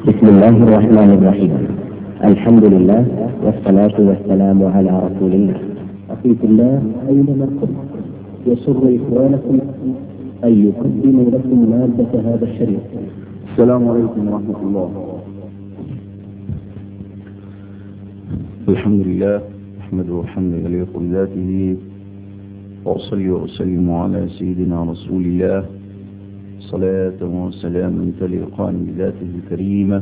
بسم الله الرحمن الرحيم الحمد لله والصلاة والسلام على رسول الله أخي في الله أينما كنت يسر إخوانكم أن يقدموا لكم مادة هذا الشريط السلام عليكم ورحمة الله الحمد لله أحمده حمد يليق بذاته وأصلي وأسلم على سيدنا رسول الله صلاة وسلاما تليقان بذاته الكريمة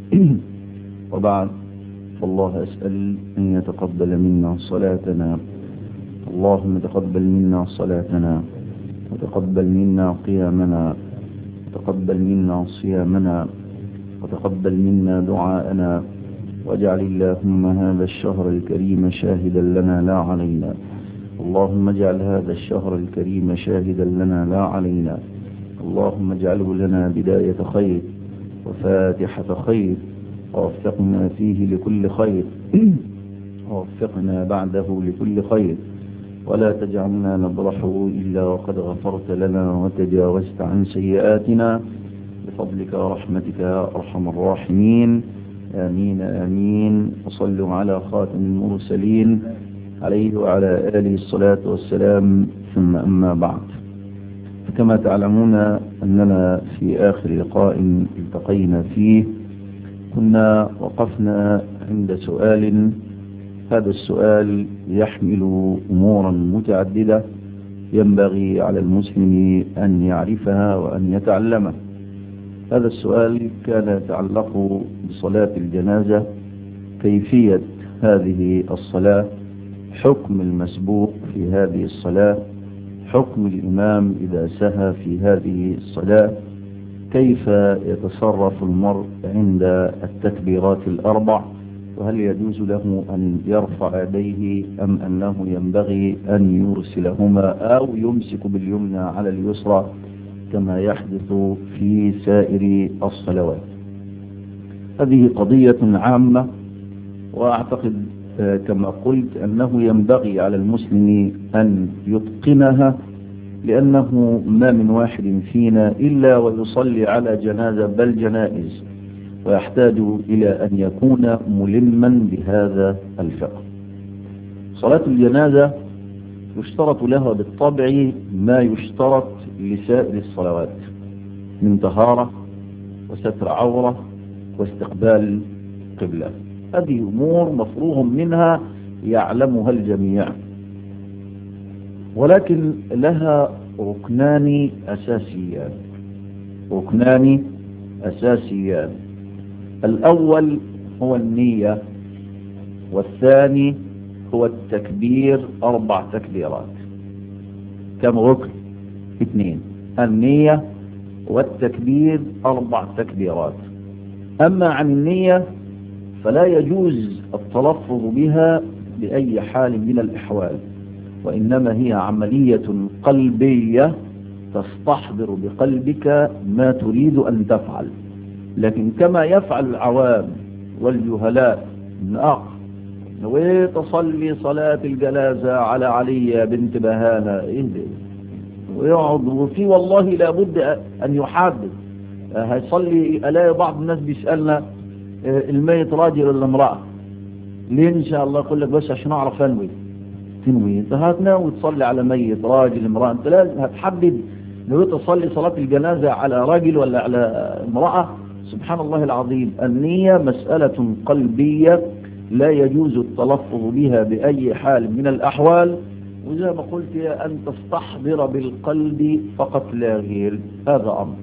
وبعد فالله أسأل أن يتقبل منا صلاتنا اللهم تقبل منا صلاتنا وتقبل منا قيامنا وتقبل منا صيامنا وتقبل منا دعاءنا واجعل اللهم هذا الشهر الكريم شاهدا لنا لا علينا اللهم اجعل هذا الشهر الكريم شاهدا لنا لا علينا اللهم اجعله لنا بداية خير وفاتحة خير ووفقنا فيه لكل خير ووفقنا بعده لكل خير ولا تجعلنا نبرحه إلا وقد غفرت لنا وتجاوزت عن سيئاتنا بفضلك ورحمتك يا أرحم الراحمين آمين آمين وصلوا على خاتم المرسلين عليه وعلى آله الصلاة والسلام ثم أما بعد فكما تعلمون أننا في آخر لقاء التقينا فيه كنا وقفنا عند سؤال هذا السؤال يحمل أمورا متعددة ينبغي على المسلم أن يعرفها وأن يتعلمها هذا السؤال كان يتعلق بصلاة الجنازة كيفية هذه الصلاة حكم المسبوق في هذه الصلاة حكم الإمام إذا سهى في هذه الصلاة كيف يتصرف المرء عند التكبيرات الأربع وهل يجوز له أن يرفع يديه أم أنه ينبغي أن يرسلهما أو يمسك باليمنى على اليسرى كما يحدث في سائر الصلوات هذه قضية عامة وأعتقد كما قلت أنه ينبغي على المسلم أن يتقنها لأنه ما من واحد فينا إلا ويصلي على جنازة بل جنائز ويحتاج إلى أن يكون ملما بهذا الفقه صلاة الجنازة يشترط لها بالطبع ما يشترط لسائر الصلوات من طهارة وستر عورة واستقبال قبلة هذه أمور مفروغ منها يعلمها الجميع ولكن لها ركنان أساسيان ركنان أساسيان الأول هو النية والثاني هو التكبير أربع تكبيرات كم ركن اثنين النية والتكبير أربع تكبيرات أما عن النية فلا يجوز التلفظ بها بأي حال من الأحوال وإنما هي عملية قلبية تستحضر بقلبك ما تريد أن تفعل لكن كما يفعل العوام والجهلاء من أخ وتصلي صلاة الجنازة على علي بنت بهانة إيه ويقعد وفي والله لابد أن يحدد هيصلي ألاقي بعض الناس بيسألنا الميت راجل ولا امرأة ليه إن شاء الله يقول لك بس عشان أعرف أنوي تنوي أنت هتناوي تصلي على ميت راجل امرأة أنت لازم هتحدد لو تصلي صلاة الجنازة على راجل ولا على امرأة سبحان الله العظيم النية مسألة قلبية لا يجوز التلفظ بها بأي حال من الأحوال وزي ما قلت أن تستحضر بالقلب فقط لا غير هذا أمر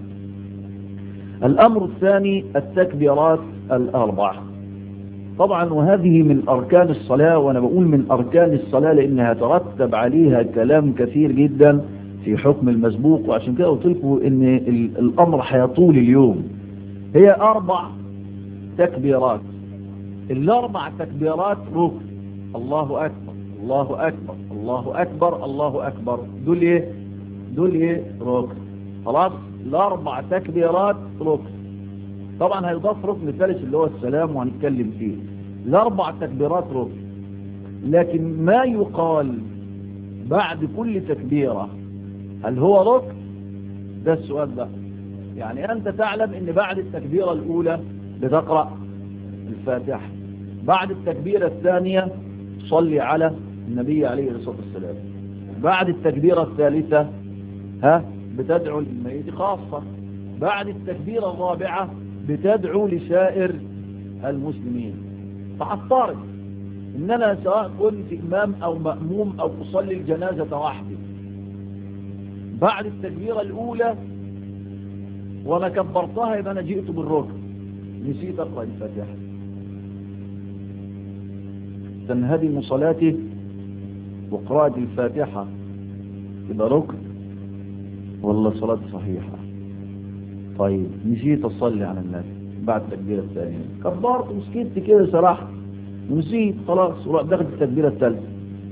الأمر الثاني التكبيرات الأربع طبعا وهذه من أركان الصلاة وأنا بقول من أركان الصلاة لأنها ترتب عليها كلام كثير جدا في حكم المسبوق وعشان كده قلت لكم ان الامر هيطول اليوم هي اربع تكبيرات الاربع تكبيرات ركن الله اكبر الله اكبر الله اكبر الله اكبر دول ايه دول ايه ركن خلاص الاربع تكبيرات ركن طبعا هيضاف ركن الثالث اللي هو السلام وهنتكلم فيه الاربع تكبيرات ركن لكن ما يقال بعد كل تكبيره هل هو ركن ده السؤال ده يعني أنت تعلم أن بعد التكبيرة الأولى بتقرأ الفاتحة بعد التكبيرة الثانية تصلي على النبي عليه الصلاة والسلام بعد التكبيرة الثالثة ها بتدعو للميت خاصة بعد التكبيرة الرابعة بتدعو لسائر المسلمين فحفترض ان انا سواء كنت امام او مأموم او اصلي الجنازة وحدي بعد التكبيرة الاولى وانا كبرتها يبقى انا جئت بالركن نسيت اقرأ الفاتحة تنهدم صلاتي وقراءة الفاتحة يبقى ركن ولا صلاة صحيحة طيب نسيت اصلي على الناس بعد التكبيرة الثانية كبرت وسكت كده صراحة ونسيت خلاص ورحت دخلت التكبيرة الثالثة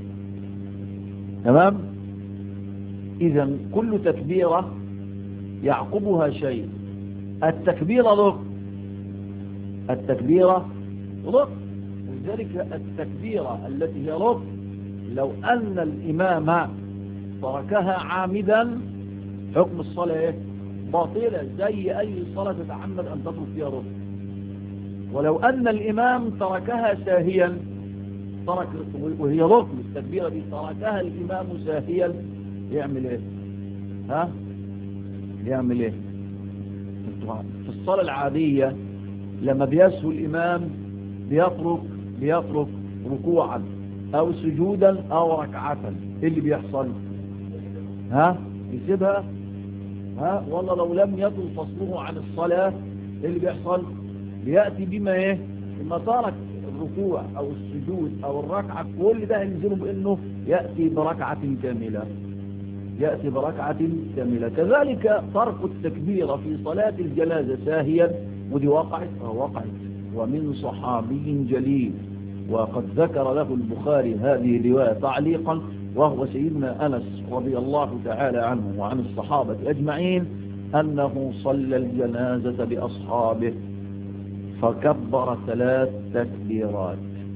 تمام اذا كل تكبيرة يعقبها شيء التكبيرة ركن التكبيرة ركن ولذلك التكبيرة التي هي ركن لو أن الإمام تركها عامدا حكم الصلاة إيه؟ باطلة زي أي صلاة تتعمد أن تترك فيها ركن ولو أن الإمام تركها ساهيا ترك وهي ركن التكبيرة دي تركها الإمام ساهيا يعمل إيه ها يعمل إيه في الصلاة العادية لما بيسهو الإمام بيترك بيترك ركوعا أو سجودا أو ركعة إيه اللي بيحصل ها يسيبها ها والله لو لم يطل فصله عن الصلاة إيه اللي بيحصل بيأتي بما إيه إما ترك الركوع أو السجود أو الركعة كل ده ينزله بأنه يأتي بركعة كاملة يأتي بركعة كاملة كذلك ترك التكبير في صلاة الجنازة ساهيا ودي وقعت وقعت ومن صحابي جليل وقد ذكر له البخاري هذه الرواية تعليقا وهو سيدنا أنس رضي الله تعالى عنه وعن الصحابة أجمعين أنه صلى الجنازة بأصحابه فكبر ثلاث تكبيرات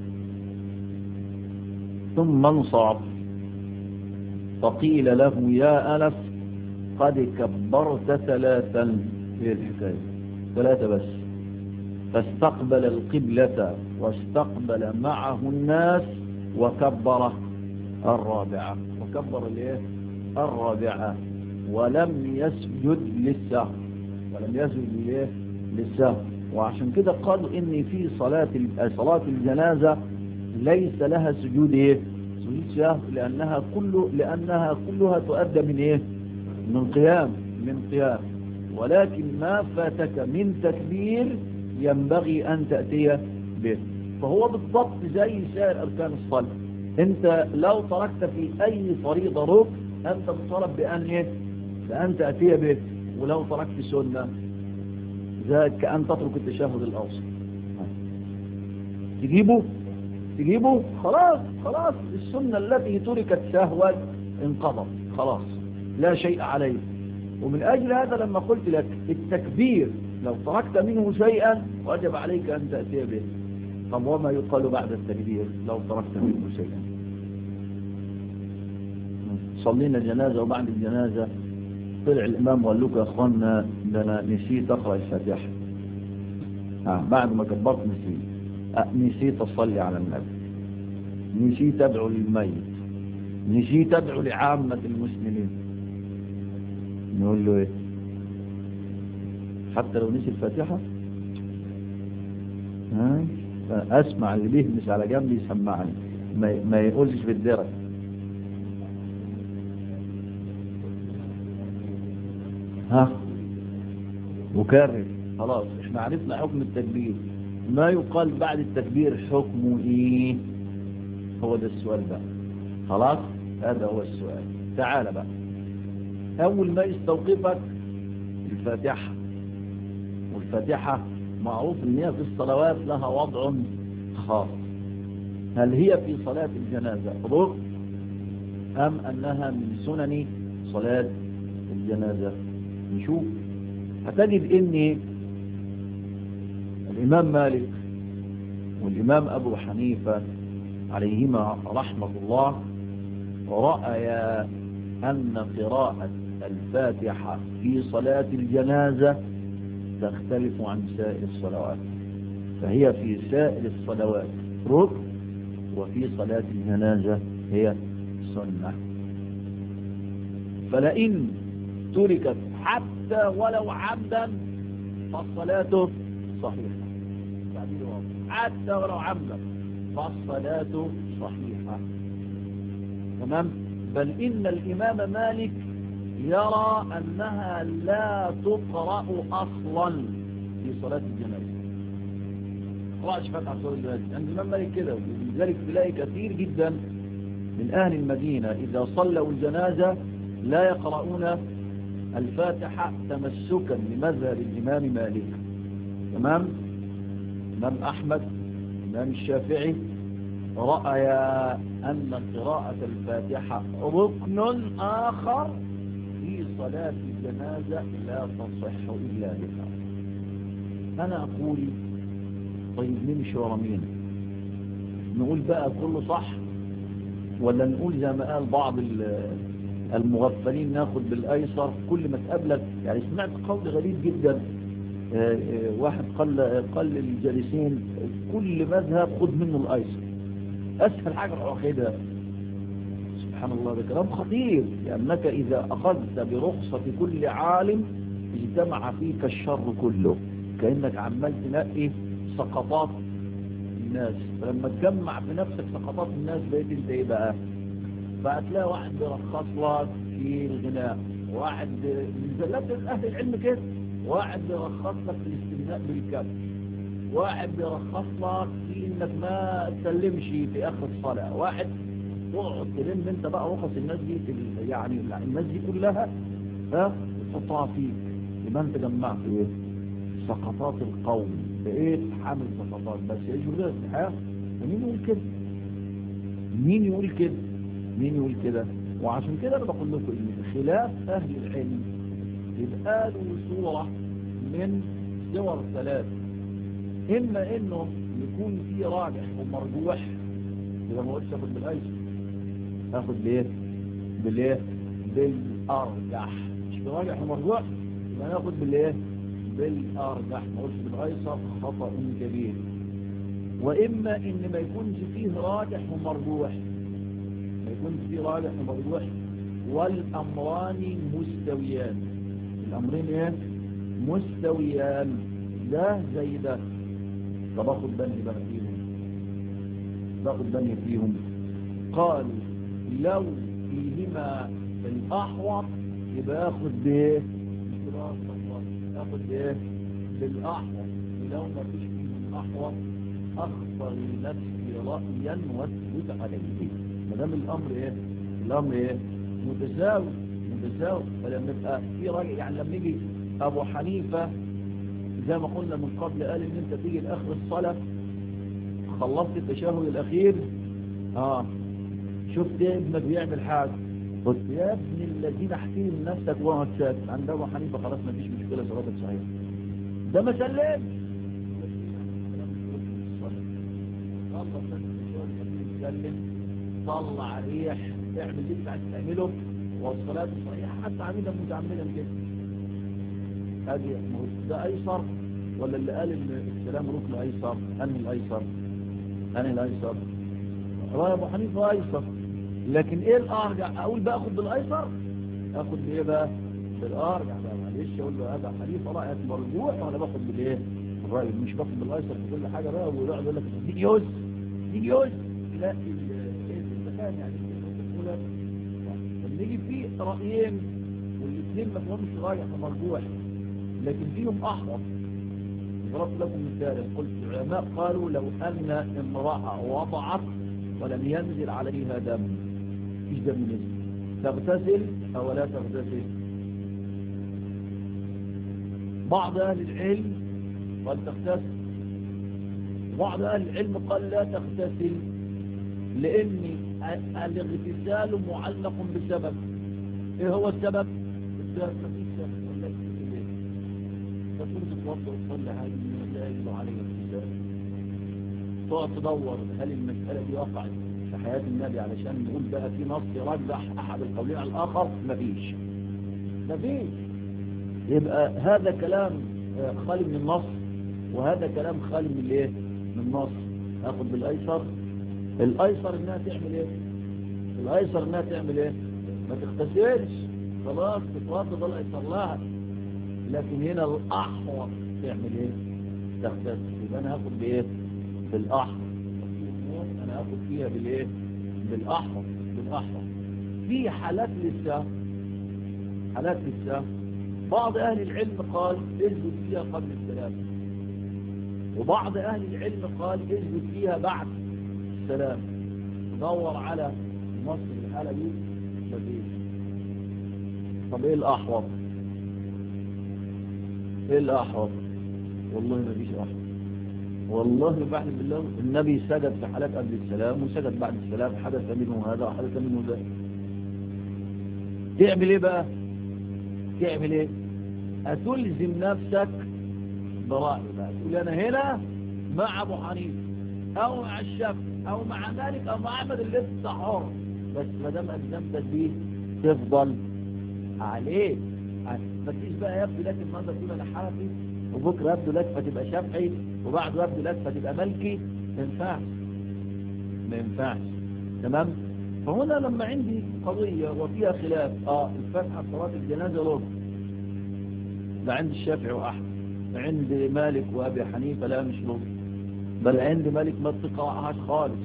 ثم انصرف فقيل له يا أنس قد كبرت ثلاثا في الحكاية ثلاثة بس فاستقبل القبلة واستقبل معه الناس وكبر الرابعة وكبر الايه الرابعة ولم يسجد للسهو ولم يسجد للايه للسهو وعشان كده قالوا ان في صلاة صلاة الجنازة ليس لها سجود ايه سجود سهو لانها كله لانها كلها تؤدى من ايه من قيام من قيام ولكن ما فاتك من تكبير ينبغي أن تأتي به فهو بالضبط زي سائر أركان الصلاة أنت لو تركت في أي فريضة ركن أنت مطالب بأن إيه؟ بأن تأتي به ولو تركت سنة ذاك كأن تترك التشهد الأوسط تجيبه تجيبه خلاص خلاص السنة التي تركت سهوا انقضت خلاص لا شيء عليه ومن أجل هذا لما قلت لك التكبير لو تركت منه شيئا وجب عليك أن تأتي به طب وما يقال بعد التكبير لو تركت منه شيئا صلينا الجنازة وبعد الجنازة طلع الإمام وقال لكم يا أخوانا ده أنا نسيت أقرأ الفاتحة آه بعد ما كبرت نسيت آه نسيت أصلي على النبي نسيت أدعو للميت نسيت أدعو لعامة المسلمين نقول له إيه حتى لو نسي الفاتحة ها أسمع اللي بيهمس على جنبي يسمعني ما, ما يقولش في الدرس ها وكرر خلاص احنا عرفنا حكم التكبير ما يقال بعد التكبير حكمه ايه هو ده السؤال بقى خلاص هذا هو السؤال تعال بقى اول ما يستوقفك الفاتحة والفاتحة معروف ان هي في الصلوات لها وضع خاص هل هي في صلاة الجنازة ركن ام انها من سنن صلاة الجنازة نشوف هتجد ان الامام مالك والامام ابو حنيفة عليهما رحمة الله رأيا ان قراءة الفاتحة في صلاة الجنازة تختلف عن سائر الصلوات فهي في سائر الصلوات ركن وفي صلاة الجنازة هي سنة فلئن تركت حتى ولو عمدا فالصلاة صحيحة حتى ولو عمدا فالصلاة صحيحة تمام بل إن الإمام مالك يرى أنها لا تقرأ أصلا في صلاة الجنازة قرأش فتح صلاة الجنازة عند الإمام مالك كده لذلك تلاقي كثير جدا من أهل المدينة إذا صلوا الجنازة لا يقرؤون الفاتحة تمسكا لمذهب الإمام مالك تمام الإمام أحمد الإمام الشافعي رأي أن قراءة الفاتحة ركن آخر في صلاة الجنازة لا تصح إلا بها أنا أقول طيب نمشي ورا مين نقول بقى كله صح ولا نقول زي ما قال بعض المغفلين ناخد بالأيسر كل ما تقابلك يعني سمعت قول غريب جدا واحد قال قال للجالسين كل مذهب خد منه الأيسر أسهل حاجة واخدها سبحان الله ده كلام خطير لأنك إذا أخذت برخصة كل عالم اجتمع فيك الشر كله كأنك عمال تنقي سقطات الناس فلما تجمع في نفسك سقطات الناس بقيت انت ايه بقى فهتلاقي واحد بيرخص لك في الغناء واحد من زلات اهل العلم كده واحد بيرخص لك في الاستمناء بالكف واحد بيرخص لك في انك ما تسلمش في اخر الصلاة واحد تقعد تلم انت بقى رخص الناس دي في يعني الناس دي كلها ها تحطها فيك يبقى انت جمعت ايه سقطات القوم بقيت حامل سقطات بس يجب لها الحياة ومين يقول كده مين يقول كده مين يقول كده وعشان كده انا بقول لكم ان خلاف اهل العلم يبقى له صورة من صور ثلاث اما انه يكون في راجح ومرجوح يبقى ما قلتش اخد بالايسر اخد بايه بالايه بالارجح مش براجح ومرجوح يبقى ناخد بالايه بالارجح ما قلتش بالايسر خطا كبير واما ان ما يكونش فيه راجح ومرجوح ما يكونش فيه راجح ومرجوح والامران مستويان الامرين ايه مستويان ده زي ده طب اخد بالي بقى فيهم باخد بالي فيهم قال لو فيهما الاحوط يبقى اخد بايه اخد بايه بالاحوط لو ما فيش فيه الاحوط اخطر لنفسي رايا واثبت عليه ما دام الامر ايه الامر ايه متساوي متساوي فلما يبقى في راجل يعني لما يجي ابو حنيفه زي ما قلنا من قبل قال ان انت تيجي لاخر الصلاه خلصت التشهد الاخير اه شفت ابنك بيعمل حاجه قلت يا ابن الذين احكي نفسك وهو ساكت عند ابو حنيفه خلاص ما فيش مشكله صلاتك صحيحه ده ما سلم سلم طلع ريح اعمل اللي انت عايز تعمله والصلاه صحيحه حتى عميدا متعمدا كده هذه ده ايسر ولا اللي قال ان السلام ركن ايسر انهي الايسر انهي الايسر راي ابو حنيفه ايسر لكن ايه الارجع اقول باخد بالايسر اخد بايه بقى بالارجع بقى معلش اقول له هذا حنيفه رايك مرجوح وانا باخد بالايه الراي مش باخد بالايسر في كل حاجه بقى ويقعد يقول لك دي جوز دي جوز لا ايه المكان يعني لما يجي في رايين والاثنين ما فيهمش رايح مرجوح لكن فيهم أحوط ضربت لكم مثال قلت العلماء قالوا لو أن امرأة وضعت ولم ينزل عليها دم ايش دم نزل تغتسل أو لا تغتسل بعض أهل العلم قال تغتسل بعض أهل العلم قال لا تغتسل لأن الاغتسال معلق بسبب ايه هو السبب السبب تكون تتوضا وتصلي هذه لا يجب عليه الحساب تقعد تدور هل المسألة دي وقعت في حياة النبي علشان نقول بقى في نص يرجح أحد القولين على الآخر مفيش مفيش يبقى هذا كلام خالي من النص وهذا كلام خالي من الايه من النص ناخد بالايسر الايسر انها تعمل ايه الايسر انها تعمل ايه ما تغتسلش خلاص تتوضى ده الايسر لها لكن هنا الاحوط تعمل ايه تغتسل يبقى انا هاخد بايه بالاحوط انا هاخد فيها بالايه بالاحوط بالاحوط في حالات لسه حالات لسه بعض اهل العلم قال اثبت فيها قبل السلام وبعض اهل العلم قال اثبت فيها بعد السلام دور على نص الحالة دي مفيش طب ايه الاحوط ايه الاحوط والله مفيش احوط والله بعد بالله النبي سجد في حالات قبل السلام وسجد بعد السلام حدث منه هذا وحدث منه ذا تعمل ايه بقى تعمل ايه هتلزم نفسك برأي بقى تقول انا هنا مع ابو حنيفه او مع الشافعي او مع مالك او مع احمد اللي انت حر بس ما دام الزمتك بيه تفضل عليه ما تجيش بقى يبدو لك النهارده تقول انا حنفي وبكره يبدو لك فتبقى شافعي وبعده يبدو لك فتبقى مالكي ما ينفعش ما ينفعش تمام فهنا لما عندي قضية وفيها خلاف اه الفتحة في صلاة الجنازة رد ده عند الشافعي وأحمد عند مالك وأبي حنيفة لا مش رد بل عند مالك ما تقعهاش خالص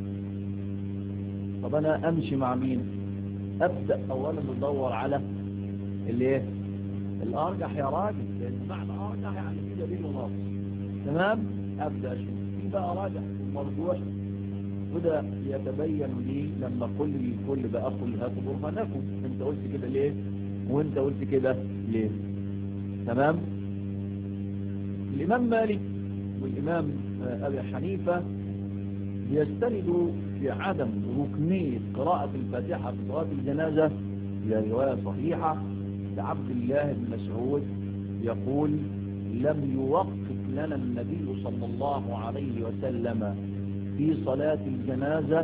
طب أنا أمشي مع مين أبدأ أولا ندور على الايه الأرجح يا راجل لأن معنى أرجح يعني في دليل ونص تمام أبدأ أشوف في بقى راجح مرجوح وده يتبين لي لما كل الكل بقى قل هاتوا برهانكم انت قلت كده ليه وانت قلت كده ليه تمام الامام مالك والامام ابي حنيفه يستندوا في عدم ركنيه قراءه الفاتحه في صلاه الجنازه الى روايه صحيحه لعبد الله بن مسعود يقول لم يوقف لنا النبي صلى الله عليه وسلم في صلاة الجنازة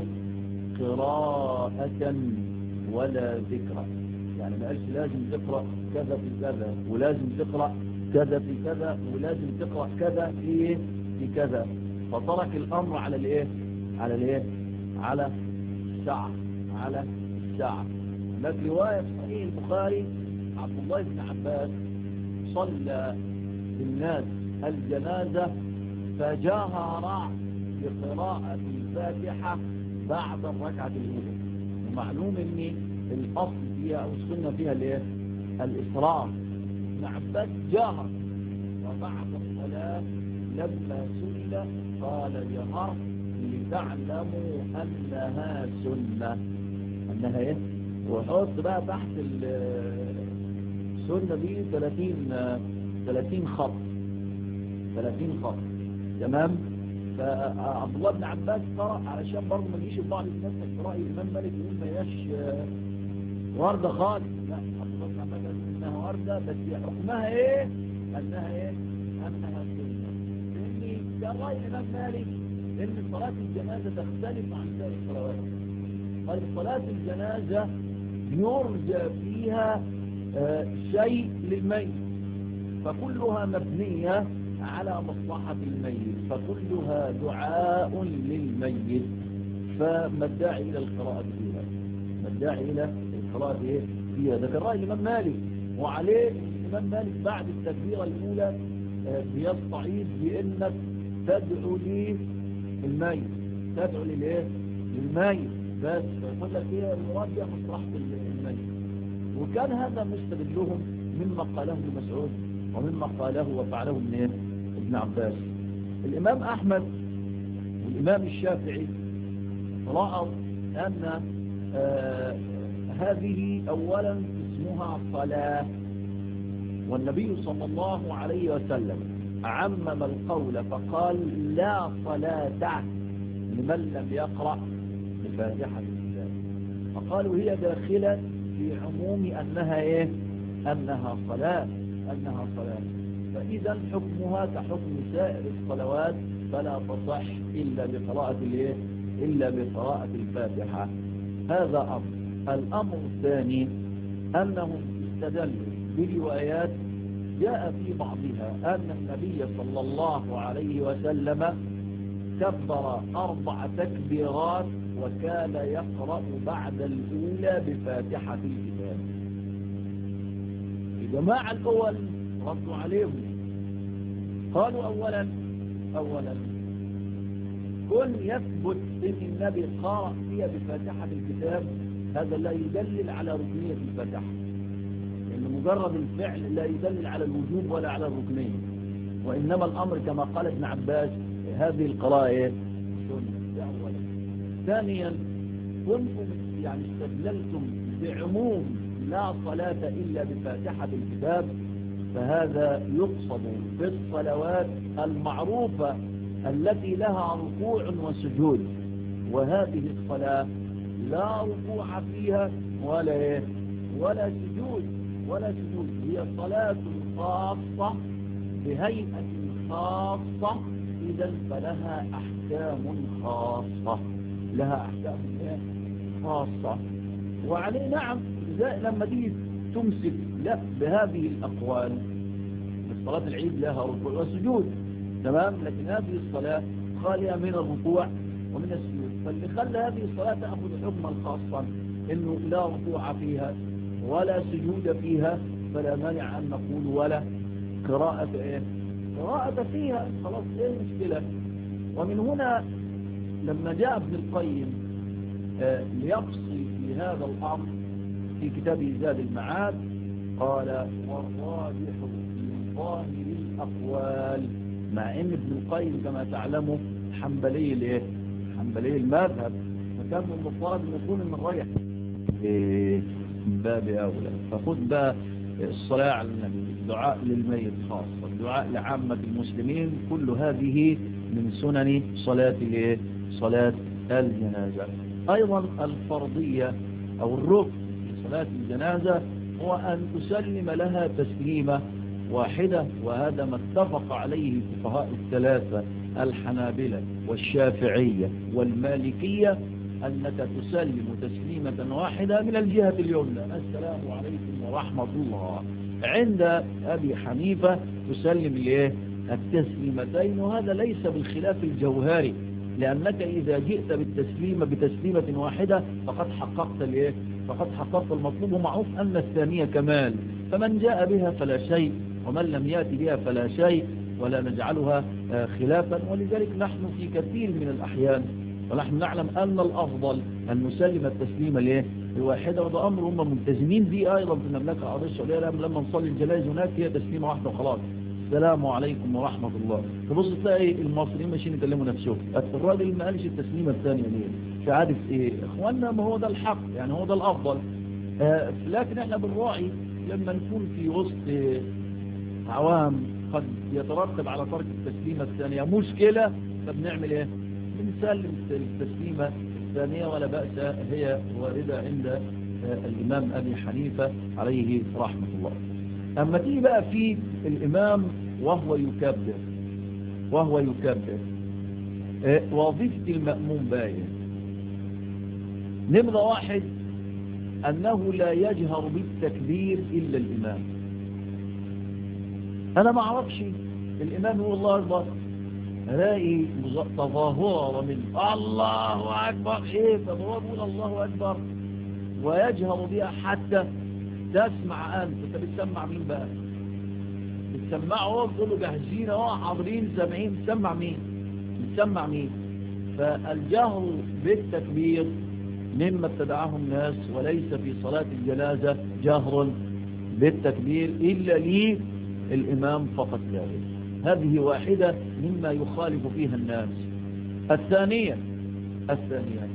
قراءة ولا ذكرى يعني ما قالش لازم تقرأ كذا في كذا ولازم تقرأ كذا في كذا ولازم تقرأ كذا في ايه في كذا فترك الأمر على الايه على الايه على الساعة على الساعة هناك رواية في صحيح البخاري عبد الله بن عباس صلى بالناس الجنازة فجاهر بقراءة الفاتحة بعد الركعة الأولى ومعلوم ان الأصل فيها أو السنة فيها الايه الإسراف ابن عباس جاهر وبعد الصلاة لما سئل قال جهر لتعلموا أنها سنة أنها ايه وحط بقى تحت السنة دي 30 30 خط 30 خط تمام فعبد الله بن عباس قرأ علشان برضه ما يجيش البعض الناس في رأي الإمام مالك يقول ما هياش وردة خالص لا عبد الله بن عباس قال إنها وردة بس حكمها إيه؟ أنها إيه؟ أنها سنة لأن كان رأي الإمام مالك إن صلاة الجنازة تختلف عن سائر الصلوات قال صلاة الجنازة يرجى فيها آه شيء للميت فكلها مبنية على مصلحة الميت فكلها دعاء للميت فما الداعي إلى القراءة فيها ما الداعي إلى القراءة فيها ده كان رأي الإمام مالك وعليه الإمام مالك بعد التكبيرة الأولى بيستعيد بأنك تدعو للميت تدعو للإيه؟ للميت بس يقول لك إيه المراد بها مصلحة الميت وكان هذا مستدلهم مما قاله ابن مسعود ومما قاله وفعله ابن ايه ابن عباس الامام احمد والامام الشافعي رأوا ان آه هذه اولا اسمها صلاة والنبي صلى الله عليه وسلم عمم القول فقال لا صلاة لمن لم يقرأ بفاتحة الكتاب فقالوا هي داخلة في عموم انها ايه انها صلاة أنها صلاة فإذا حكمها كحكم سائر الصلوات فلا تصح إلا بقراءة الايه إلا بقراءة الفاتحة هذا أمر الأمر الثاني أنهم استدلوا بروايات جاء في بعضها أن النبي صلى الله عليه وسلم كبر أربع تكبيرات وكان يقرأ بعد الأولى بفاتحة الكتاب الجماعة الأول ردوا عليهم قالوا أولا أولا كن يثبت ان النبي قرأ فيها بفاتحة الكتاب هذا لا يدلل على ركنية الفاتحة لأن مجرد الفعل لا يدلل على الوجوب ولا على الركنية وإنما الأمر كما قال ابن عباس هذه القراءة سنة أولا ثانيا كنتم يعني استدللتم بعموم لا صلاة إلا بفاتحة الكتاب فهذا يقصد في الصلوات المعروفة التي لها ركوع وسجود وهذه الصلاة لا ركوع فيها ولا إيه ولا سجود ولا سجود هي صلاة خاصة بهيئة خاصة إذا فلها أحكام خاصة لها أحكام خاصة وعليه نعم لما تيجي تمسك لا بهذه الأقوال صلاة العيد لها ركوع وسجود تمام لكن هذه الصلاة خالية من الركوع ومن السجود فاللي خلى هذه الصلاة تأخذ حكما خاصا انه لا ركوع فيها ولا سجود فيها فلا مانع ان نقول ولا قراءة ايه قراءة فيها خلاص ايه المشكلة ومن هنا لما جاء ابن القيم آه ليفصل في هذا الامر في كتابه زاد المعاد قال والراجح في ظاهر الاقوال مع ان ابن القيم كما تعلموا حنبلي الايه حنبلي المذهب فكان من المفترض ان يكون من رايح من باب اولى فخذ بقى الصلاه على النبي الدعاء للميت خاصه الدعاء لعامه المسلمين كل هذه من سنن صلاه الايه صلاه الجنازه ايضا الفرضيه او الركن في صلاه الجنازه هو ان تسلم لها تسليمه واحدة وهذا ما اتفق عليه الفقهاء الثلاثة الحنابلة والشافعية والمالكية أنك تسلم تسليمة واحدة من الجهة اليمنى السلام عليكم ورحمة الله عند أبي حنيفة تسلم الايه التسليمتين وهذا ليس بالخلاف الجوهري لأنك إذا جئت بالتسليمة بتسليمة واحدة فقد حققت الايه فقد حققت المطلوب ومعروف أن الثانية كمال فمن جاء بها فلا شيء ومن لم يأتي بها فلا شيء ولا نجعلها خلافا ولذلك نحن في كثير من الأحيان ونحن نعلم أن الأفضل أن نسلم التسليم ليه الواحدة وده أمر هم ملتزمين به أيضا في المملكة العربية السعودية لما نصلي الجنائز هناك هي تسليمة واحدة وخلاص السلام عليكم ورحمة الله تبص تلاقي المصريين ماشيين يكلموا نفسهم الراجل ما قالش التسليمة الثانية ليه مش عارف ايه اخواننا ما هو ده الحق يعني هو ده الافضل آه لكن احنا بنراعي لما نكون في وسط عوام قد يترتب على ترك التسليمة الثانية مشكلة فبنعمل ايه بنسلم التسليمة الثانية ولا بأس هي واردة عند آه الامام ابي حنيفة عليه رحمة الله اما تيجي بقى في الامام وهو يكبر وهو يكبر آه وظيفة المأموم باين نمرة واحد أنه لا يجهر بالتكبير إلا الإمام أنا ما أعرفش الإمام هو الله أكبر ألاقي تظاهرة من الله أكبر إيه فهو يقول الله أكبر ويجهر بها حتى تسمع أنت أنت بتسمع مين بقى بتسمعه هو بتقول له جاهزين اهو حاضرين سامعين بتسمع مين بتسمع مين فالجهر بالتكبير مما ابتدعه الناس وليس في صلاة الجنازة جهر بالتكبير إلا لي الإمام فقط ذلك هذه واحدة مما يخالف فيها الناس الثانية الثانية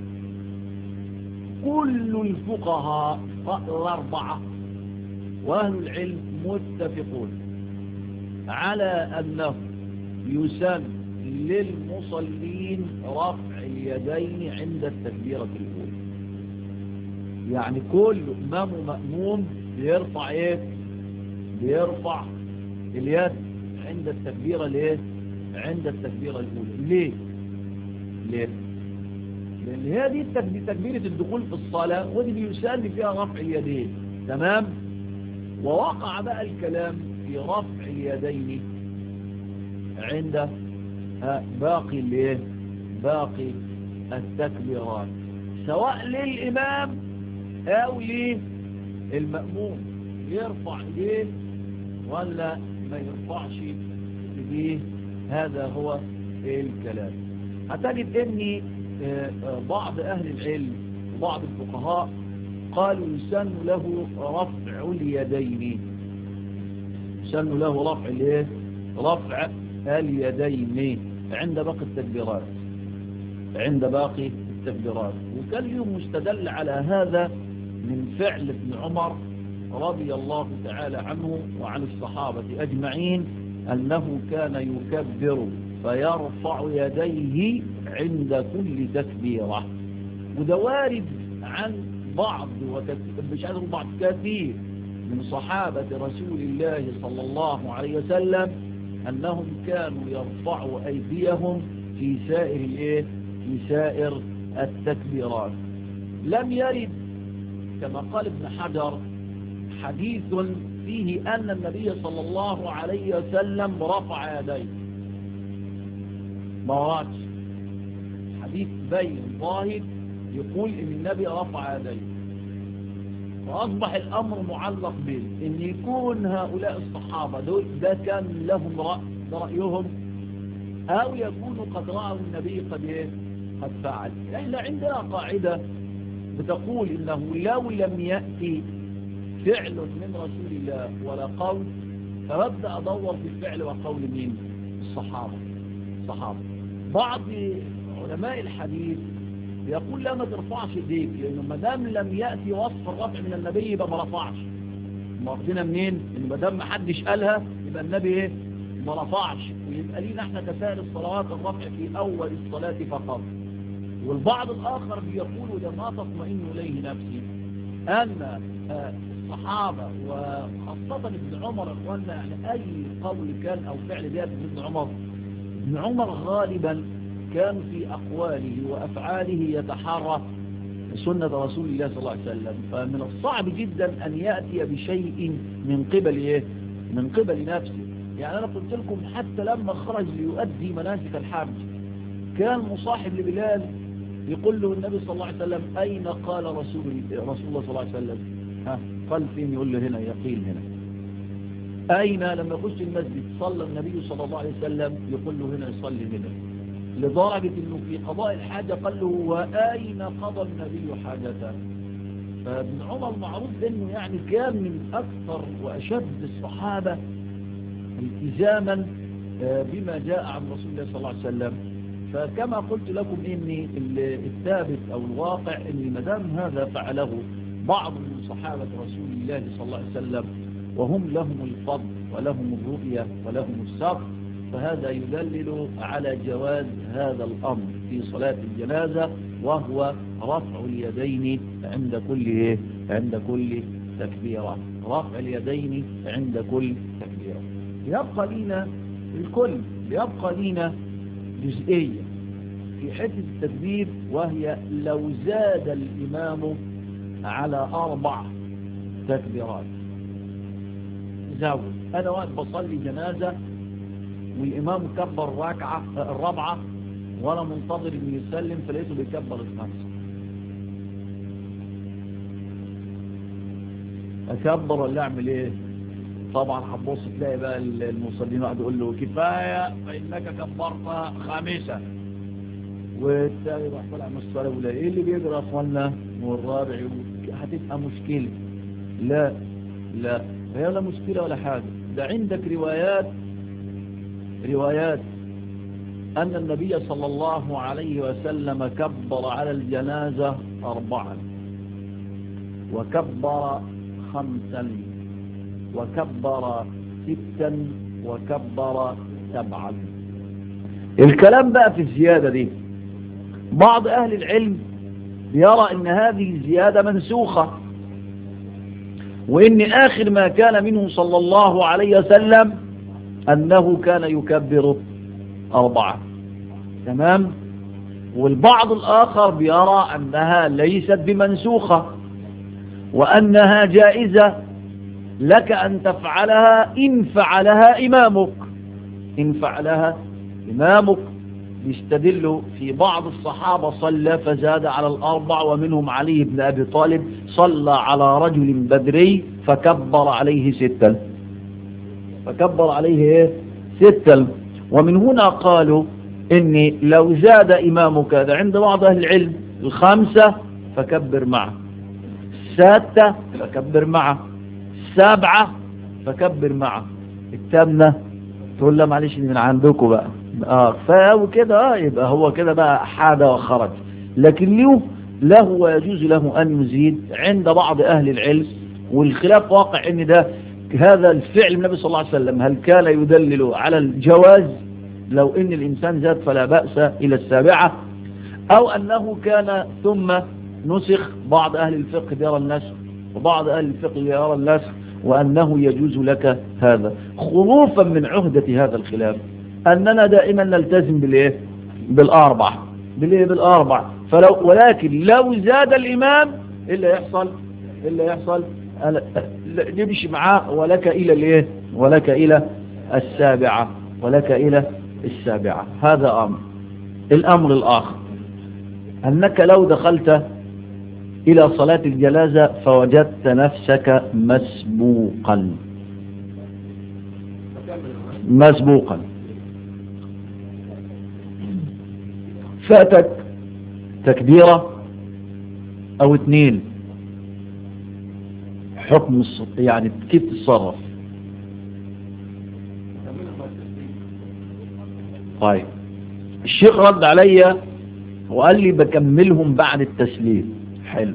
كل الفقهاء الأربعة وأهل العلم متفقون على أنه يسن للمصلين رفع اليدين عند التكبيرة الأولى يعني كل إمام مأموم بيرفع إيه بيرفع اليد عند التكبيرة ليه عند التكبيرة الأولى ليه ليه لأن هذه تكبيرة الدخول في الصلاة ودي بيسال فيها رفع اليدين تمام ووقع بقى الكلام في رفع اليدين عند باقي الايه باقي التكبيرات سواء للإمام أو للمأموم يرفع ايديه ولا ما يرفعش ايديه هذا هو الكلام هتجد ان بعض اهل العلم وبعض الفقهاء قالوا يسن له رفع اليدين يسن له رفع الايه رفع اليدين عند باقي التكبيرات عند باقي التكبيرات وكان لهم مستدل على هذا من فعل ابن عمر رضي الله تعالى عنه وعن الصحابة أجمعين أنه كان يكبر فيرفع يديه عند كل تكبيرة وده وارد عن بعض مش عايز بعض كثير من صحابة رسول الله صلى الله عليه وسلم أنهم كانوا يرفعوا أيديهم في سائر الإيه؟ في سائر التكبيرات لم يرد كما قال ابن حجر حديث فيه أن النبي صلى الله عليه وسلم رفع يديه مرات حديث بين ظاهر يقول ان النبي رفع يديه فأصبح الأمر معلق به ان يكون هؤلاء الصحابة دول ده كان لهم رأي ده رأيهم أو يكونوا قد رأوا النبي قد إيه قد فعل احنا عندنا قاعدة بتقول إنه لو لم يأتي فعل من رسول الله ولا قول فببدأ أدور في الفعل وقول مين الصحابة الصحابة بعض علماء الحديث يقول لا ما ترفعش ايديك لانه ما دام لم ياتي وصف الرفع من النبي يبقى ما رفعش واخدينها منين ان ما دام ما حدش قالها يبقى النبي ايه ما رفعش ويبقى لينا احنا كسائر الصلوات الرفع في اول الصلاه فقط والبعض الاخر بيقول وده ما تطمئن اليه نفسي ان الصحابه وخاصه ابن عمر اخواننا يعني اي قول كان او فعل بيات ابن عمر ابن عمر غالبا كان في أقواله وأفعاله يتحرى سنة رسول الله صلى الله عليه وسلم فمن الصعب جدا أن يأتي بشيء من قبل إيه؟ من قبل نفسه يعني أنا قلت لكم حتى لما خرج ليؤدي مناسك الحج كان مصاحب لبلال يقول له النبي صلى الله عليه وسلم أين قال رسول, رسول الله صلى الله عليه وسلم ها قال فين يقول له هنا يقين هنا أين لما يخش المسجد صلى النبي صلى الله عليه وسلم يقول له هنا يصلي هنا لدرجة انه في قضاء الحاجة قال له وأين قضى النبي حاجته فابن عمر معروف انه يعني كان من اكثر واشد الصحابة التزاما بما جاء عن رسول الله صلى الله عليه وسلم فكما قلت لكم ان الثابت او الواقع ان مدام هذا فعله بعض من صحابة رسول الله صلى الله عليه وسلم وهم لهم الفضل ولهم الرؤية ولهم السبق فهذا يدلل على جواز هذا الأمر في صلاة الجنازة وهو رفع اليدين عند كل عند كل تكبيرة رفع اليدين عند كل تكبيرة يبقى لنا الكل يبقى لنا جزئية في حتة التكبير وهي لو زاد الإمام على أربع تكبيرات زود أنا وقت بصلي جنازة والإمام كبر الركعة الرابعة وأنا منتظر إنه يسلم فلقيته بيكبر الخمسة أكبر ولا أعمل إيه؟ طبعا هتبص تلاقي بقى المصلين واحد يقول له كفاية فإنك كبرت خامسة والثاني راح طلع من الصلاة ولا إيه اللي بيجرى يا أخوانا والرابع هتبقى مشكلة لا لا هي ولا مشكلة ولا حاجة ده عندك روايات روايات أن النبي صلى الله عليه وسلم كبر على الجنازة أربعا وكبر خمسا وكبر ستا وكبر سبعا الكلام بقى في الزيادة دي بعض أهل العلم يرى أن هذه الزيادة منسوخة وإن آخر ما كان منه صلى الله عليه وسلم أنه كان يكبر أربعة تمام والبعض الآخر بيرى أنها ليست بمنسوخة وأنها جائزة لك أن تفعلها إن فعلها إمامك إن فعلها إمامك يستدل في بعض الصحابة صلى فزاد على الأربع ومنهم علي بن أبي طالب صلى على رجل بدري فكبر عليه ستا فكبر عليه إيه؟ ستا ومن هنا قالوا إني لو زاد إمامك هذا عند بعض أهل العلم الخامسة فكبر معه السادسة فكبر معه السابعة فكبر معه الثامنة تقول له معلش من عندكم بقى اه فهو كده اه يبقى هو كده بقى حاد وخرج لكن له له ويجوز له أن يزيد عند بعض أهل العلم والخلاف واقع ان ده هذا الفعل النبي صلى الله عليه وسلم هل كان يدلل على الجواز لو ان الإنسان زاد فلا بأس إلى السابعة أو أنه كان ثم نسخ بعض أهل الفقه يرى النسخ وبعض أهل الفقه يرى النسخ وأنه يجوز لك هذا خروفا من عهدة هذا الخلاف أننا دائما نلتزم بالإيه بالأربع بالإيه بالأربع فلو ولكن لو زاد الإمام إلا يحصل إلا يحصل نمشي معاه ولك إلى الإيه ولك إلى السابعة ولك إلى السابعة هذا أمر الأمر الآخر أنك لو دخلت إلى صلاة الجنازة فوجدت نفسك مسبوقا مسبوقا فاتك تكبيرة أو اثنين حكم يعني كيف تتصرف طيب الشيخ رد عليا وقال لي بكملهم بعد التسليم حلو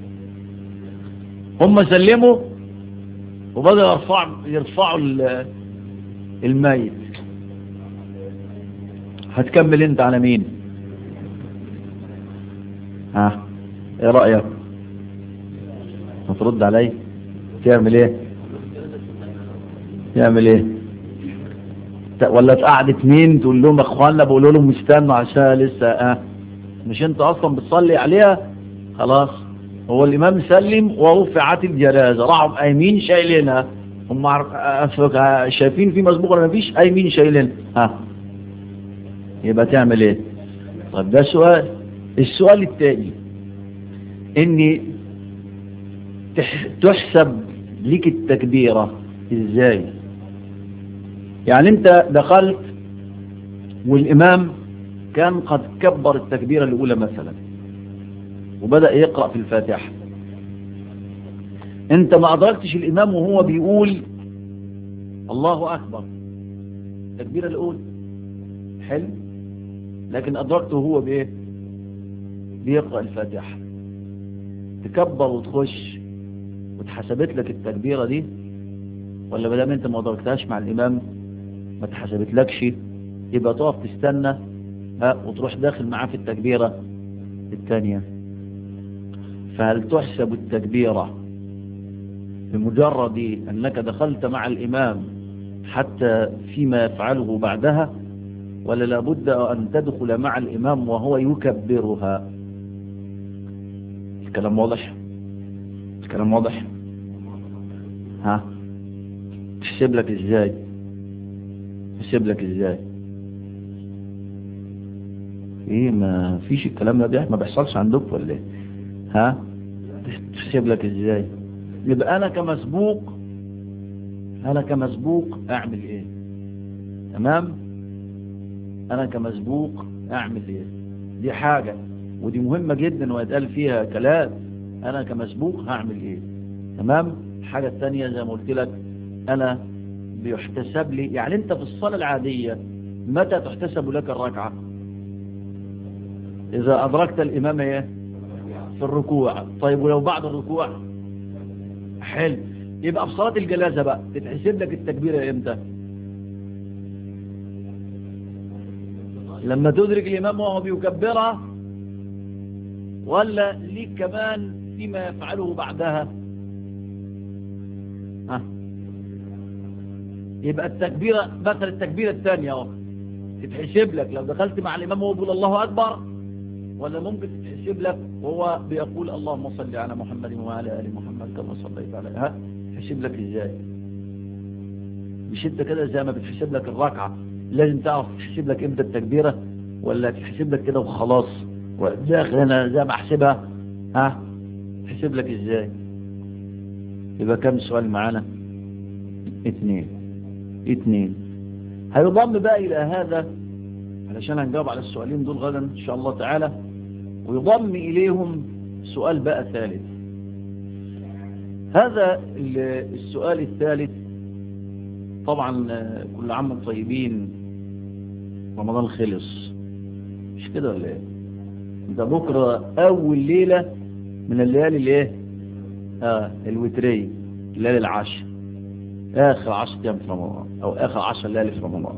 هم سلموا وبدأوا يرفعوا يرفعوا الميت هتكمل انت على مين ها ايه رأيك هترد علي تعمل ايه تعمل ايه ولا تقعد اتنين تقول لهم اخواننا بقول لهم استنوا عشان لسه اه مش انت اصلا بتصلي عليها خلاص هو الامام سلم ورفعت الجنازه راحوا قايمين شايلينها هم شايفين في مسبوق ولا مفيش قايمين شايلين ها يبقى تعمل ايه طب ده سؤال السؤال الثاني اني تحسب لك التكبيرة ازاي يعني انت دخلت والامام كان قد كبر التكبيرة الاولى مثلا وبدأ يقرأ في الفاتحة انت ما ادركتش الامام وهو بيقول الله اكبر التكبيرة الاولى حلو لكن ادركته هو بايه بيقرأ الفاتحة تكبر وتخش واتحسبت لك التكبيرة دي ولا بدام انت ما ادركتهاش مع الامام ما اتحسبت لكش يبقى تقف تستنى ها وتروح داخل معاه في التكبيرة الثانية فهل تحسب التكبيرة بمجرد أنك دخلت مع الإمام حتى فيما يفعله بعدها ولا لابد أن تدخل مع الإمام وهو يكبرها الكلام واضح الكلام واضح ها تحسب لك ازاي تحسب لك ازاي ايه ما فيش الكلام ده ما بيحصلش عندك ولا ايه ها تحسب لك ازاي يبقى انا كمسبوق انا كمسبوق اعمل ايه تمام انا كمسبوق اعمل ايه دي حاجة ودي مهمة جدا ويتقال فيها كلام انا كمسبوق هعمل ايه تمام الحاجة الثانية زي ما قلت لك انا بيحتسب لي يعني انت في الصلاة العادية متى تحتسب لك الركعة اذا ادركت الامام ايه في الركوع طيب ولو بعد الركوع حلو يبقى في صلاة الجنازة بقى تتحسب لك التكبيرة امتى لما تدرك الامام وهو بيكبرها ولا ليك كمان فيما يفعله بعدها ها يبقى التكبيرة مثلا التكبيرة الثانية اهو تتحسب لك لو دخلت مع الإمام وهو بيقول الله أكبر ولا ممكن تتحسب لك وهو بيقول اللهم صل على محمد وعلى آل محمد كما صليت على ها تتحسب لك ازاي مش انت كده زي ما بتحسب لك الركعة لازم تعرف تحسب لك امتى التكبيرة ولا تحسب لك كده وخلاص وداخل انا زي ما احسبها ها تحسب لك ازاي يبقى كم سؤال معانا اثنين اثنين هيضم بقى الى هذا علشان هنجاوب على السؤالين دول غدا ان شاء الله تعالى ويضم اليهم سؤال بقى ثالث هذا السؤال الثالث طبعا كل عام وانتم طيبين رمضان خلص مش كده ولا ايه ده بكره اول ليله من الليالي الايه اه الوتريه الليالي العشر اخر عشر ايام في رمضان او اخر عشر ليالي في رمضان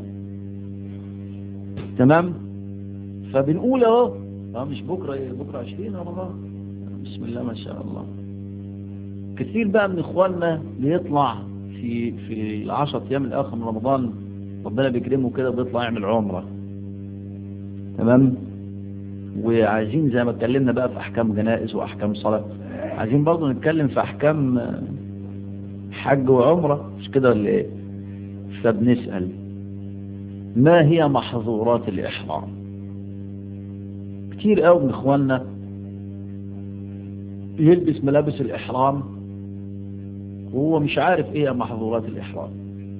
تمام فبنقول اهو اه مش بكره ايه بكره 20 رمضان بسم الله ما شاء الله كثير بقى من اخواننا بيطلع في في العشر ايام الاخر من رمضان ربنا بيكرمه كده بيطلع يعمل عمره تمام وعايزين زي ما اتكلمنا بقى في احكام جنائز واحكام صلاه عايزين برضه نتكلم في احكام حج وعمره مش كده ولا ايه فبنسال ما هي محظورات الاحرام كتير قوي من اخواننا يلبس ملابس الاحرام وهو مش عارف ايه محظورات الاحرام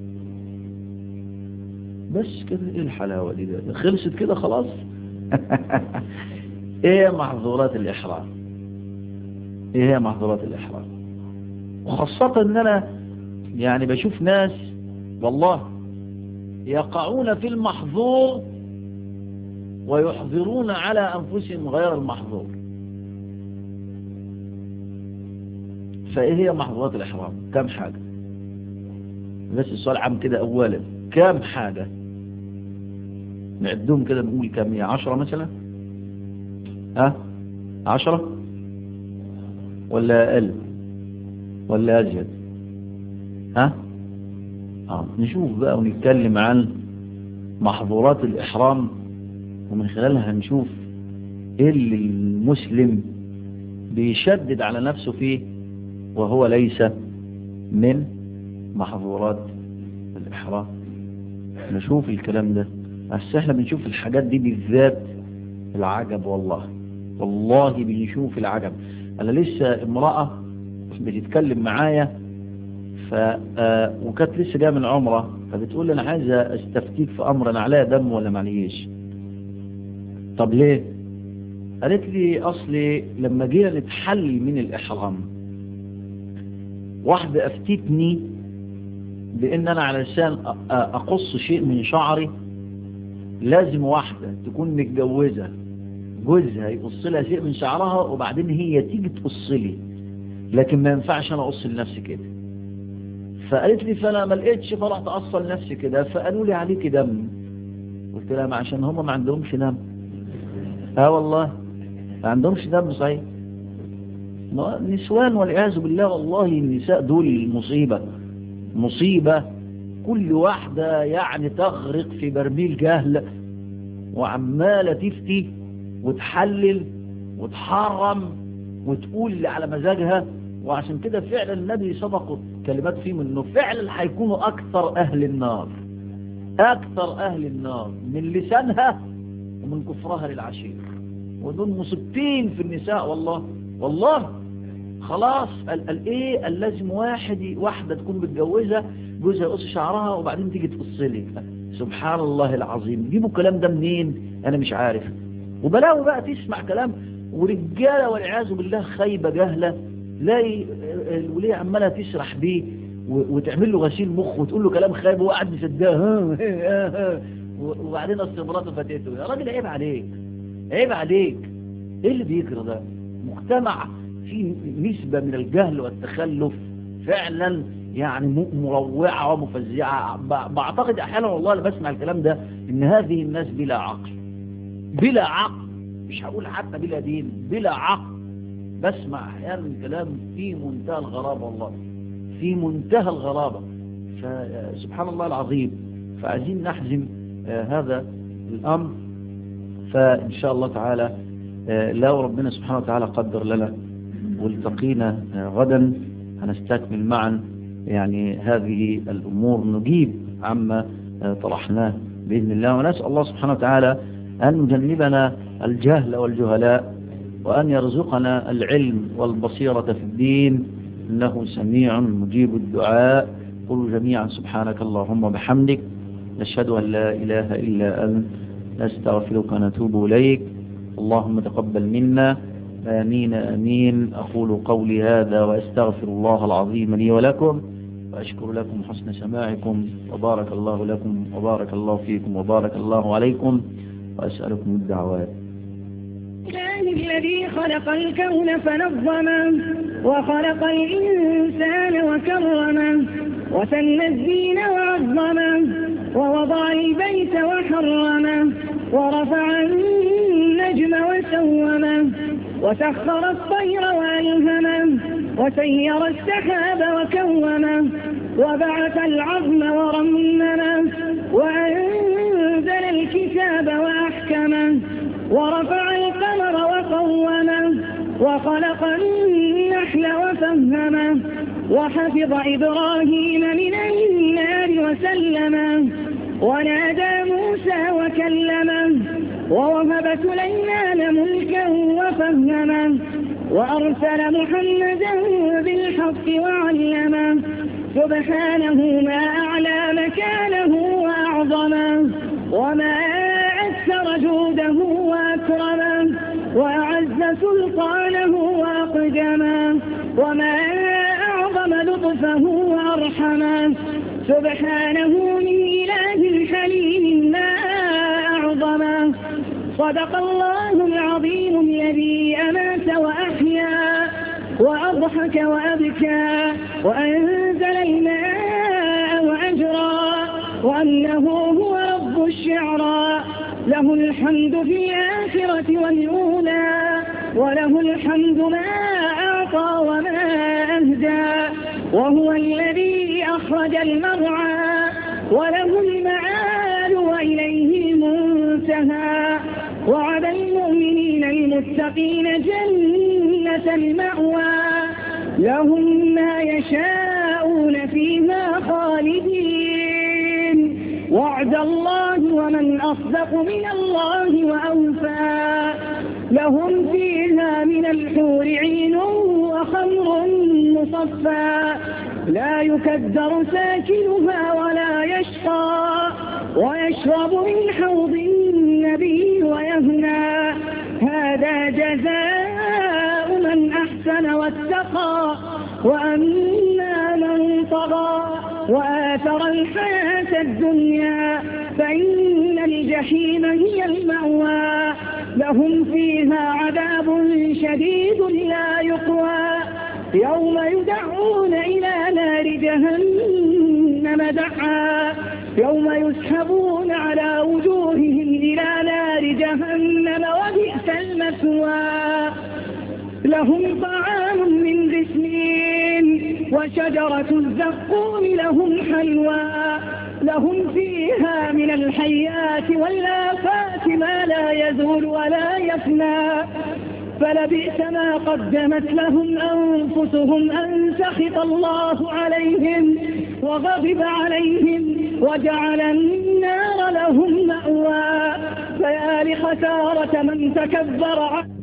بس كده ايه الحلاوة دي ده خلصت كده خلاص ايه محظورات الاحرام ايه هي محظورات الاحرام وخاصة ان انا يعني بشوف ناس والله يقعون في المحظور ويحظرون على انفسهم غير المحظور فايه هي محظورات الاحرام كم حاجة بس السؤال عام كده اولا كم حاجة نعدهم كده نقول كم هي عشرة مثلا ها عشرة ولا أقل ولا أزيد ها آه. نشوف بقى ونتكلم عن محظورات الإحرام ومن خلالها نشوف ايه اللي المسلم بيشدد على نفسه فيه وهو ليس من محظورات الإحرام نشوف الكلام ده بس احنا بنشوف الحاجات دي بالذات العجب والله والله بنشوف العجب انا لسه امرأة بتتكلم معايا ف آه وكانت لسه جايه من عمره فبتقول لي انا عايزه استفتيك في امر انا عليها دم ولا معليش طب ليه قالت لي اصلي لما جينا نتحلل من الاحرام واحده افتتني بان انا علشان اقص شيء من شعري لازم واحدة تكون متجوزة جوزها يقص لها شيء من شعرها وبعدين هي تيجي تقص لي لكن ما ينفعش انا اقص لنفسي كده فقالت لي فانا ما لقيتش فرحت اقص لنفسي كده فقالوا لي عليك دم قلت لها ما عشان هم ما عندهمش دم اه والله ما عندهمش دم صحيح نسوان والعياذ بالله والله النساء دول مصيبة مصيبة كل واحدة يعني تغرق في برميل جهل وعمالة تفتي وتحلل وتحرم وتقول على مزاجها وعشان كده فعلا النبي سبق كلمات فيه منه فعلا هيكونوا أكثر أهل النار أكثر أهل النار من لسانها ومن كفرها للعشير ودول مصيبتين في النساء والله والله خلاص الايه اللازم واحد واحدة تكون متجوزة جوزها يقص شعرها وبعدين تيجي تقص لي سبحان الله العظيم جيبوا الكلام ده منين انا مش عارف وبلاو بقى تسمع كلام ورجاله والعياذ بالله خايبه جهله تلاقي الوليه عماله تسرح بيه وتعمل له غسيل مخ وتقول له كلام خايب وهو قاعد مصدقها وبعدين اصل مراته فاتته يا راجل عيب عليك عيب عليك ايه اللي بيجرى ده مجتمع فيه نسبه من الجهل والتخلف فعلا يعني مروعة ومفزعة بعتقد احيانا والله اللي بسمع الكلام ده ان هذه الناس بلا عقل بلا عقل مش هقول حتى بلا دين بلا عقل بسمع احيانا كلام في منتهى الغرابة والله في منتهى الغرابة فسبحان الله العظيم فعايزين نحزم هذا الامر فان شاء الله تعالى لو ربنا سبحانه وتعالى قدر لنا والتقينا غدا هنستكمل معا يعني هذه الأمور نجيب عما طرحناه بإذن الله ونسأل الله سبحانه وتعالى أن يجنبنا الجهل والجهلاء وأن يرزقنا العلم والبصيرة في الدين إنه سميع مجيب الدعاء قل جميعا سبحانك اللهم وبحمدك نشهد أن لا إله إلا أنت نستغفرك ونتوب إليك اللهم تقبل منا آمين آمين أقول قولي هذا وأستغفر الله العظيم لي ولكم وأشكر لكم حسن سماعكم وبارك الله لكم وبارك الله فيكم وبارك الله عليكم وأسألكم الدعوات الله الذي خلق الكون فنظمه وخلق الإنسان وكرمه وسن الدين وعظمه ووضع البيت وحرمه ورفع النجم وسومه وسخر الطير وألهمه وسير السحاب وكومه وبعث العظم ورممه وأنزل الكتاب وأحكمه ورفع القمر وقومه وخلق النحل وفهمه وحفظ إبراهيم من النار وسلمه ونادى موسى وكلمه ووهب سليمان ملكا وفهمه وأرسل محمدا بالحق وعلمه سبحانه ما أعلى مكانه وأعظمه وما أكثر جوده وأكرمه وأعز سلطانه وأقدمه وما أعظم لطفه وأرحمه سبحانه من إله حليم ما أعظمه صدق الله العظيم الذي أمات وأحيا وأضحك وأبكى وأنزل الماء وأجرى وأنه هو رب الشعرى له الحمد في الآخرة والأولى وله الحمد ما أعطى وما أهدى وهو الذي أخرج المرعى وله المعال وإليه المنتهى وعد المؤمنين المتقين جنة المأوى لهم ما يشاءون فيها خالدين وعد الله ومن أصدق من الله وأوفى لهم فيها من الحور عين وخمر مصفى لا يكدر ساكنها ولا يشقى ويشرب من حوض النبي ويهنى هذا جزاء من أحسن واتقى وأما من طغى وآثر الحياة الدنيا فإن الجحيم هي المأوى لهم فيها عذاب شديد لا يقوى يوم يدعون إلى نار جهنم دعا يوم يسحبون على وجوههم إلى نار جهنم وبئس المثوى لهم طعام من غسلين وشجرة الزقوم لهم حلوى لهم فيها من الحيات والآفات ما لا يزول ولا يفنى فلبئس ما قدمت لهم أنفسهم أن سخط الله عليهم وغضب عليهم وجعل النار لهم مأوى فيا لخسارة من تكبر عنه